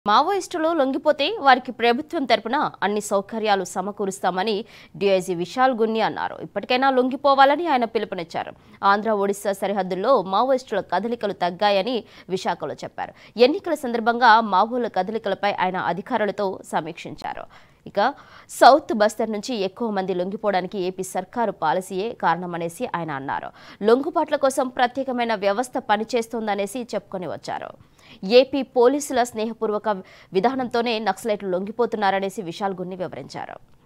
మావోయిస్టులు లొంగిపోతే వారికి ప్రభుత్వం తరపున అన్ని సౌకర్యాలు సమకూరుస్తామని డీఐజీ విశాల్ గున్ని అన్నారు ఇప్పటికైనా లొంగిపోవాలని ఆయన పిలుపునిచ్చారు ఆంధ్ర ఒడిశా సరిహద్దుల్లో మావోయిస్టుల కదలికలు తగ్గాయని విశాఖలో చెప్పారు ఎన్నికల సందర్భంగా మావోల కదలికలపై ఆయన అధికారులతో సమీక్షించారు ఇక సౌత్ బస్తర్ నుంచి ఎక్కువ మంది లొంగిపోవడానికి ఏపీ సర్కారు పాలసీయే కారణమనేసి ఆయన అన్నారు లొంగుబాట్ల కోసం ప్రత్యేకమైన వ్యవస్థ పనిచేస్తోందనేసి చెప్పుకొని వచ్చారు ఏపీ పోలీసుల స్నేహపూర్వక విధానంతోనే నక్సలైట్లు లొంగిపోతున్నారనేసి విశాల్ గున్ని వివరించారు